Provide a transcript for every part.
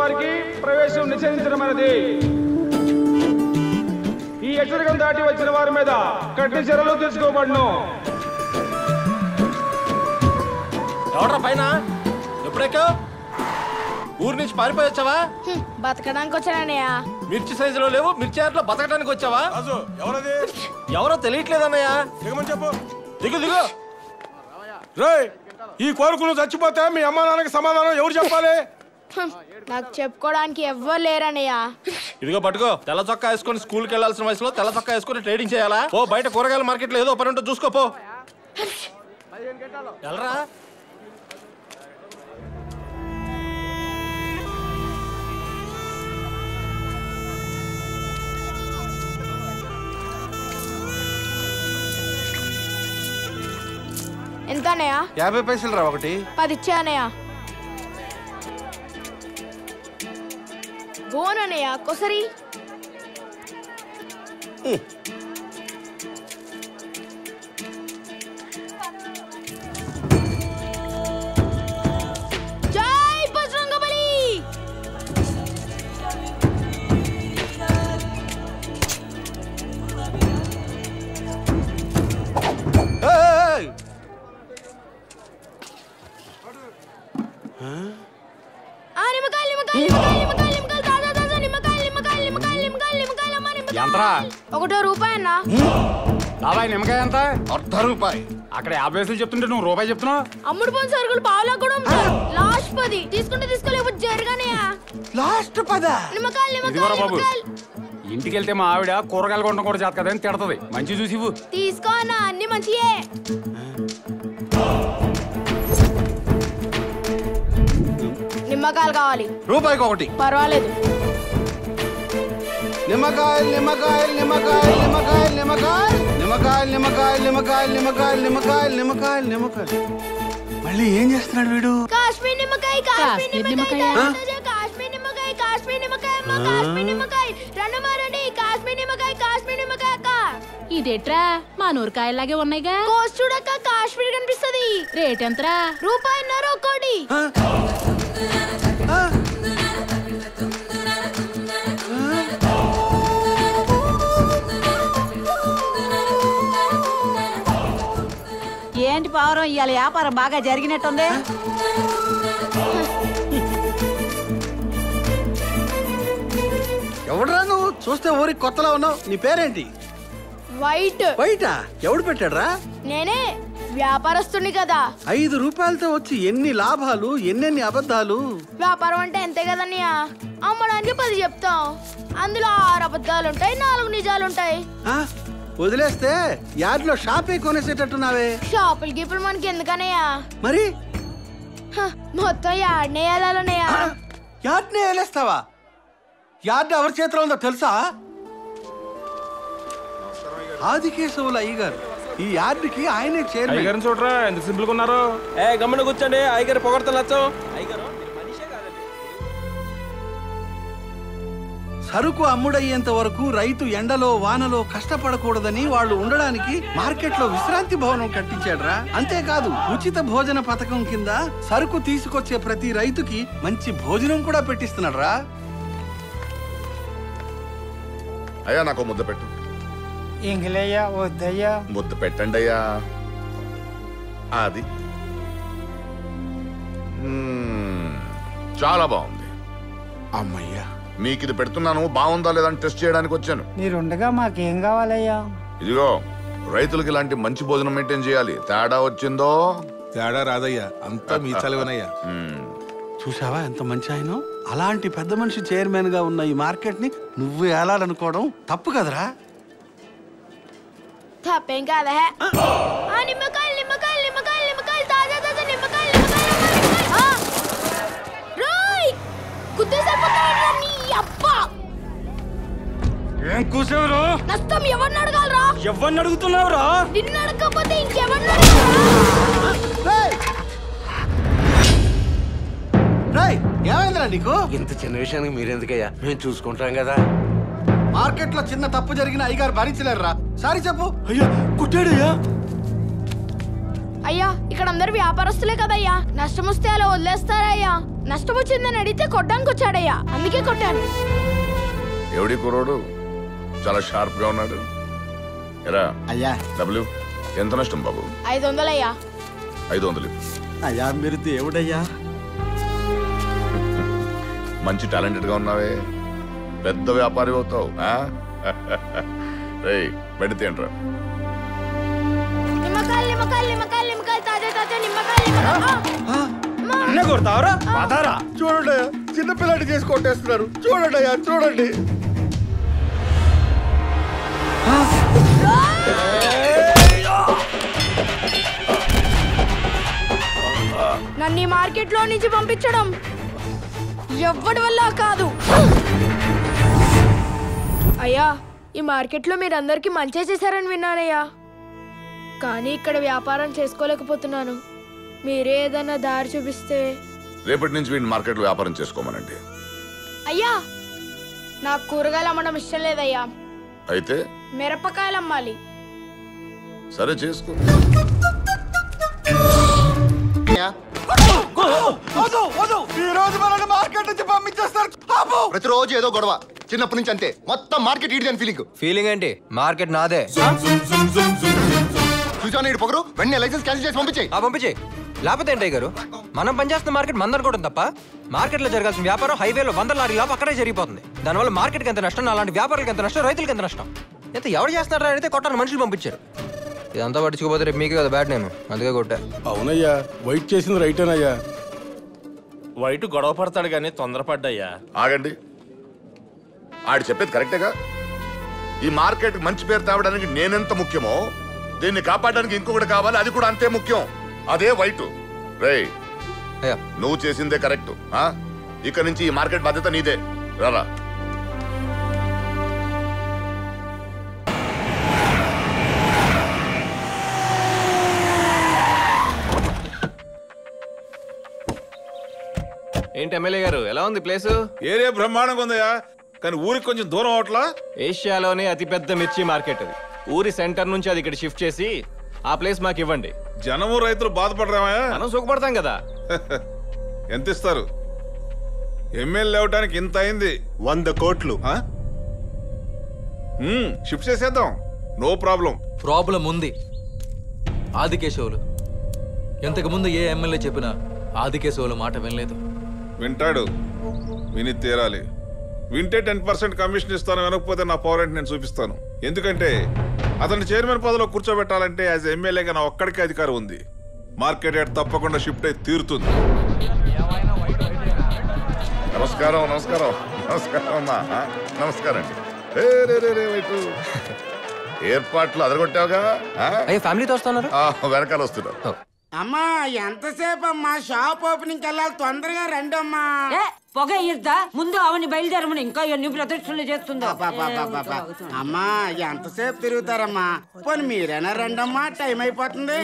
వారికి ప్రవేశం నిషేధించడమైనది ఈ హెచ్చరికను దాటి వచ్చిన వారి మీద కఠిన చర్యలు తీసుకోబడును ఎవడ్రా పైన ఎప్పుడెక్కావు ఊరి నుంచి పారిపోయి వచ్చావా హ్మ్, బతకడానికి వచ్చానన్నయ్య మిర్చి సైజులో లేవు మిర్చి ఆటలో బతకడానికి వచ్చావా రాజు ఎవరది ఎవరో తెలియట్లేదన్నయ్య దిగమని చెప్పు దిగు దిగు రేయ్ ఈ కోరుకులు చచ్చిపోతే మీ అమ్మా నాన్నకి సమాధానం ఎవరు చెప్పాలి హ్మ్, నాకు చెప్పుకోవడానికి ఎవ్వరు లేరన్నయ్య ఇదిగో పట్టుకో తెల్ల చొక్కా వేసుకొని స్కూల్కి వెళ్ళాల్సిన వయసులో తెల్ల చొక్కా వేసుకొని ట్రేడింగ్ చేయాలా ఓ బయట కూరగాయల మార్కెట్లో ఏదో పని ఉంటే చూసుకో పో వెళ్ళరా ఎంత అన్నయ్య యాభై పైసలు రా ఒకటి పది ఇచ్చే అన్నయ్య గోన్ అన్నయ్య కొసరి జై బజరంగబలి ఏయ్! ఆ నిమ్మకాయలు నిమ్మకాయలు నిమ్మకాయలు నిమ్మకాయలు నిమ్మకాయలు తాజా తాజా నిమ్మకాయలు నిమ్మకాయలు నిమ్మకాయలు నిమ్మకాయలు నిమ్మకాయలు అమ్మా నిమ్మకాయలు ఎంతరా ఒకటో రూపాయి అన్న బాబాయ్ నిమ్మకాయ ఎంత అర్ధ రూపాయి అక్కడ యాభై పైసలు చెప్తుంటే నువ్వు రూపాయి చెప్తున్నావు అమ్ముడు పోని సరుకులు పావులా కూడా అమ్ముతారు లాస్ట్ పది తీసుకుంటే తీసుకోలేకపోతే జరగానయ్యా లాస్ట్ పదా నిమ్మకాయలు ఇదిగోరా నిమ్మకాయలు బాబు. నిమ్మకాయలు ఇంటికి వెళ్తే మా ఆవిడ కూరగాయలు కొనడం కూడా చేత కదని తిడతది మంచి చూసి ఇవ్వు తీసుకో అన్న అన్ని మంచియే నిమ్మకాయలు కావాలి రూపాయికి ఒకటి పర్వాలేదు నిమ్మకాయలు నిమ్మకాయలు నిమ్మకాయలు నిమ్మకాయలు నిమ్మకాయలు నిమ్మకాయలు నిమ్మకాయలు నిమ్మకాయలు నిమ్మకాయలు నిమ్మకాయలు నిమ్మకాయలు మళ్ళీ ఏం చేస్తున్నాడు వీడు కాశ్మీర్ నిమ్మకాయ కాశ్మీర్ కాశ్మీర్ నిమ్మకాయ నిమ్మకాయ? తాజా కాశ్మీర్ నిమ్మకాయ కాశ్మీర్ నిమ్మకాయ అమ్మ కాశ్మీర్ నిమ్మకాయ రండి మారండి కాశ్మీర్ నిమ్మకాయ కాశ్మీర్ నిమ్మకాయ అక్క ఇదేట్రా మా నూరకాయలాగే ఉన్నాయిగా కోసి చూడక్క కాశ్మీర్ కనిపిస్తది రేట్ ఎంతరా రూపాయిన్నర ఒక్కోటి ఆ? ఆ? ఏంటి పావురం ఇవాళ వ్యాపారం బాగా జరిగినట్టుంది ఎవడరా నువ్వు చూస్తే ఊరికి కొత్తలా ఉన్నావు నీ పేరేంటి వైట్ బయట ఎవడు పెట్టాడ్రా నేనే వ్యాపారస్తుని కదా ఐదు రూపాయలతో వచ్చి ఎన్ని లాభాలు ఎన్నెన్ని అబద్ధాలు వ్యాపారం అంటే అంతే కదన్నయ్య అమ్మడానికి పది చెప్తాం అందులో ఆరు అబద్ధాలు ఉంటాయి నాలుగు నిజాలు ఉంటాయి ఆ? వదిలేస్తే యార్డ్లో షాపే కొనేసేటట్టున్నావే షాపులు గీపులు మనకి ఎందుకనయ్యా మరి హ, మొత్తం యాడ్నే వెళ్ళాలన్నయ్యా ఆ? యార్డ్నే వేలేస్తావా యార్డ్ ఎవరి చేతిలో ఉందో తెలుసా ఆదికేశవుల అయ్యగారు ఈ యార్డుకి ఆయనే చైర్మన్ అయ్యగారిని చూడరా ఎందుకు సింపుల్ గా ఉన్నారు ఏ గమ్మున కూర్చోండి అయ్యగారు పొగడతా నచ్చం సరుకు అమ్ముడయ్యేంత వరకు రైతు ఎండలో వానలో కష్టపడకూడదని వాళ్ళు ఉండడానికి మార్కెట్లో విశ్రాంతి భవనం కట్టించాడ్రా అంతేకాదు ఉచిత భోజన పథకం కింద సరుకు తీసుకొచ్చే ప్రతి రైతుకి మంచి భోజనం కూడా పెట్టిస్తున్నాడ్రా అయ్యా నాకు ముద్ద పెట్టు ఇంగిలయ్యా వద్దయ్యా ముద్ద పెట్టండి అయ్యా అది మ్మ్. చాలా బాగుంది అమ్మయ్యా మీకు ఇది పెడుతున్నాను బాగుందా లేదని టెస్ట్ చేయడానికి వచ్చాను మీరుండగా మాకేం కావాలయ్యా ఇదిగో రైతులకి ఇలాంటి మంచి భోజనం మెయింటైన్ చేయాలి తేడా వచ్చిందో తేడా రాదయ్యా అంతా మీ చలివనయ్యా మ్మ్. చూసావా ఎంత మంచి ఆయన అలాంటి పెద్ద మనిషి చైర్మన్ గా ఉన్న ఈ మార్కెట్ ని నువ్వు ఏలాలనుకోవడం తప్పు కదరా తప్పేం కాదా ఆ నిమ్మకాయలు నిమ్మకాయలు నిమ్మకాయలు నిమ్మకాయలు తాజా తాజా నిమ్మకాయలు నిమ్మకాయలు అమ్మ, నిమ్మకాయలు. ఆ! రోయ్ గుద్దేసరిపోతావా నీ అబ్బా ఏం కూసేవరు నష్టం ఎవరిని అడగాలరా ఎవరిని అడుగుతున్నావురా నిన్ను అడగకపోతే ఇంకెవరిని అడగాలరా రేయ్ ఏమైందిరా నీకు ఇంత చిన్న విషయానికి మీరెందుకయ్యా మేము చూసుకుంటాం కదా మార్కెట్ లో చిన్న తప్పు జరిగిన అయ్యగారు భరించలేరురా సారీ చెప్పు అయ్యా కుట్టాడయ్యా అయ్యా ఇక్కడ అందరు వ్యాపారస్తులే కదయ్యా నష్టం వస్తే అలా వదిలేస్తారా అయ్యా నష్టం వచ్చిందని అడిగితే కొట్టడానికి వచ్చాడయ్యా అందుకే కొట్టాను ఎవడి కుర్రోడు చాలా షార్ప్ గా ఉన్నాడు ఎరా అయ్యా డబ్ల్యూ ఎంత నష్టం బాబు ఐదు వందలయ్యా ఐదు వందలు అయ్యా మీరు దేవుడయ్యా మంచి టాలెంటెడ్ గా ఉన్నావే పెద్ద వ్యాపారి అవుతావు ఆ? రేయ్ పెడితే ఏంట్రా నిమ్మకాయలు నిమ్మకాయలు నిమ్మకాయలు నిమ్మకాయలు తాజా తాజా నిమ్మకాయలు నిమ్మకాయలు కొడతావరా పదారా చూడండి చిన్నపిల్లాడి చేసి కొట్టేస్తున్నారు చూడండి అయ్యా చూడండి నన్ను ఈ మార్కెట్ లో నుంచి పంపించడం ఎవ్వడి వల్ల కాదు అయ్యా ఈ మార్కెట్ లో మీరందరికీ మంచి చేశారని విన్నానయ్యా కానీ ఇక్కడ వ్యాపారం చేసుకోలేకపోతున్నాను మీరే ఏదైనా దారి చూపిస్తే రేపటి నుంచి వీడిని మార్కెట్లో వ్యాపారం చేసుకోమనండి అయ్యా నాకు కూరగాయలు అమ్మడం ఇష్టం లేదయ్యా అయితే మిరపకాయలు అమ్మాలి సరే చేసుకో ఈ రోజు మనల్ని మార్కెట్ నుంచి పంపించేస్తారు ఆపు! ప్రతిరోజు ఏదో గొడవ చిన్నప్పటి నుంచి అంతే మొత్తం మార్కెట్ ఇడిదని ఫీలింగ్ ఫీలింగ్ ఏంటి మార్కెట్ నాదే చూసాను ఇటు పొగరు వెంటనే లైసెన్స్ క్యాన్సిల్ చేసి పంపించేయి ఆ పంపించే లేకపోతే ఏంటయ్య గారు మనం పనిచేస్తున్న మార్కెట్ మందనుకోవడం తప్ప మార్కెట్లో జరగాల్సిన వ్యాపారం హైవేలో వందల లారీ లాభం అక్కడే జరిగిపోతుంది దానివల్ల మార్కెట్కి ఎంత నష్టం అలాంటి వ్యాపారులకు ఎంత నష్టం రైతులకు ఎంత నష్టం అయితే ఎవరు చేస్తున్నారా అయితే కొట్టాలని మనుషులు పంపించారు ఇదంతా పట్టించుకోపోతే రేపు మీకే కదా బ్యాట్ నేను అందుకే కొట్టా అవునయ్యా వైట్ చేసింది రైటేనయ్యా వైట్ గొడవ పడతాడు కానీ తొందరపడ్డయ్యా ఆగండి ఆడు చెప్పేది కరెక్టేగా ఈ మార్కెట్ మంచి పేరు తేవడానికి నేనెంత ముఖ్యమో దీన్ని కాపాడడానికి ఇంకొకటి కావాలి అది కూడా అంతే ముఖ్యం అదే వైట్ రేయ్ నువ్వు చేసిందే కరెక్ట్ ఆ? ఇక నుంచి ఈ మార్కెట్ బాధ్యత నీదే రారా ఏంటి ఎమ్మెల్యే గారు ఎలా ఉంది ప్లేస్ ఏరియా బ్రహ్మాండంగా ఉందయ్యా కానీ ఊరికి కొంచెం దూరం అవట్లా ఏషియాలోనే అతిపెద్ద మిర్చి మార్కెట్ అది ఊరి సెంటర్ నుంచి అది ఇక్కడ షిఫ్ట్ చేసి ఆ ప్లేస్ మాకు ఇవ్వండి జనము రైతులు బాధపడరామయ్యా మనం సుఖపడతాం కదా ఎంత ఇస్తారు ఎమ్మెల్యే అవటానికి ఇంత అయింది వంద కోట్లు షిఫ్ట్ చేసేద్దాం నో ప్రాబ్లం ప్రాబ్లం ఉంది ఆదికేశవులు ఇంతకు ముందు ఏ ఎమ్మెల్యే చెప్పినా ఆదికేశవుల మాట వినలేదు వింటాడు విని తీరాలి వింటే టెన్ పర్సెంట్ కమిషన్ ఇస్తాను వినకపోతే నా పవర్ ఏంటి నేను చూపిస్తాను ఎందుకంటే అతన్ని చైర్మన్ పదవిలో కూర్చోబెట్టాలంటే యాజ్ ఎమ్మెల్యేగా నా ఒక్కడికే అధికారం ఉంది మార్కెట్ యార్డ్ తప్పకుండా షిఫ్ట్ అయి తీరుతుంది నమస్కారం నమస్కారం నమస్కారం అమ్మా ఆ, నమస్కారం అండి ఏ, రే, రే, రే, వైటు. ఏర్పాట్లు అదరగొట్టావుగా ఆ? అయ్యో ఫ్యామిలీతో వస్తున్నారు ఆ, వెనకాల వస్తున్నారు అమ్మా ఎంతసేపు అమ్మా షాప్ ఓపెనింగ్ వెళ్ళాలి తొందరగా రండి అమ్మా పొగ ఇద్దా ముందు అవని బయలుదేరమని ఇంకా ఎన్ని ప్రదక్షిణలు చేస్తుందో అబ్బబ్బబ్బబ్బబ్బ. అమ్మా ఎంతసేపు తిరుగుతారమ్మా పోనీ మీరైనా రండమ్మా టైం అయిపోతుంది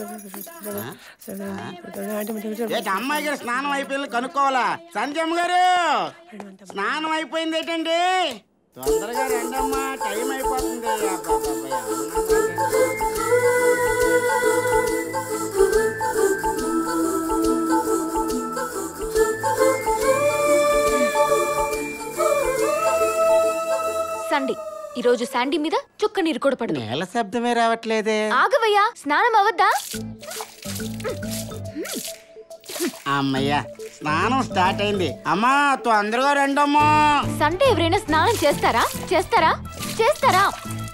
ఏంటి అమ్మాయి గారు స్నానం అయిపోయింది కనుక్కోవాలా సంజయమ్మ గారు స్నానం అయిపోయింది ఏంటండి తొందరగా రండమ్మా టైం అయిపోతుంది అబ్బబ్బబ్బ. సండి ఈ రోజు శాండీ మీద చుక్క నీరు కూడా పడదు నేల శబ్దమే రావట్లేదే ఆగవయ్యా స్నానం అవద్దా అమ్మయ్యా స్నానం స్టార్ట్ అయింది అమ్మా తొందరగా రండమ్మా సండే ఎవరైనా స్నానం చేస్తారా చేస్తారా చేస్తారా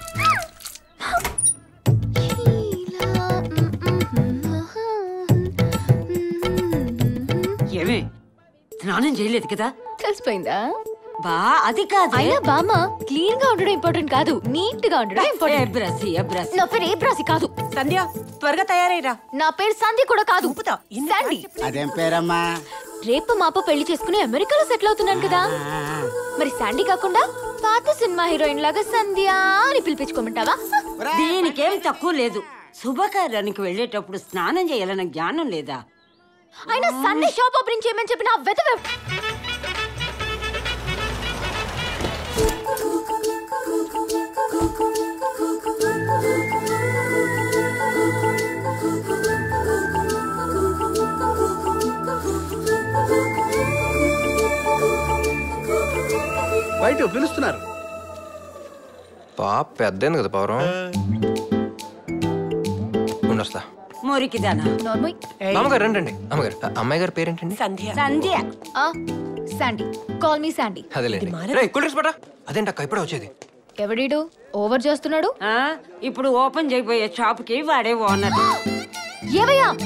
ఏమే స్నానం చేయలేదు కదా తెలిసిపోయిందా బా అది కాదు అయినా బామ్మ క్లీన్ గా ఉండడం ఇంపార్టెంట్ కాదు నీట్ గా ఉండడం ఇంపార్టెంట్ బ్రసి బ్రసి నా పేరు ఏ బ్రాసి కాదు సంధ్య త్వరగా తయారైరా నా పేరు సంధ్య కూడా కాదు శాండీ అదేం పేరమ్మా రేపు మాప పెళ్లి చేసుకుని అమెరికాలో సెటిల్ అవుతున్నాను కదా మరి శాండీ కాకుండా పాత సినిమా హీరోయిన్ లాగా సంధ్య అని పిలిపించుకోమంటావా దీనికేం తక్కువ లేదు శుభకార్యానికి వెళ్ళేటప్పుడు స్నానం చేయాలన్న జ్ఞానం లేదా అయినా సండే షాప్ ఓపెనింగ్ చేయమని చెప్పిన ఆ వెధవ బయట పిలుస్తున్నారు పాప పెద్ద కదా పవరం ఉండొస్తా మురికిదానా అమ్మగారు రండి రండి అమ్మగారు ఆ అమ్మాయి గారి పేరేంటండి Sandhya Sandhya Sandy call me Sandy అదేలేండి రే కూల్ డ్రింక్స్ పట్టా అదేంటక్క ఇప్పుడే వచ్చేది ఎవడీడు ఓవర్ చేస్తున్నాడు ఆ, ఇప్పుడు ఓపెన్ చేయబోయే షాప్ కి వాడే ఓనర్ ఏవయ్యా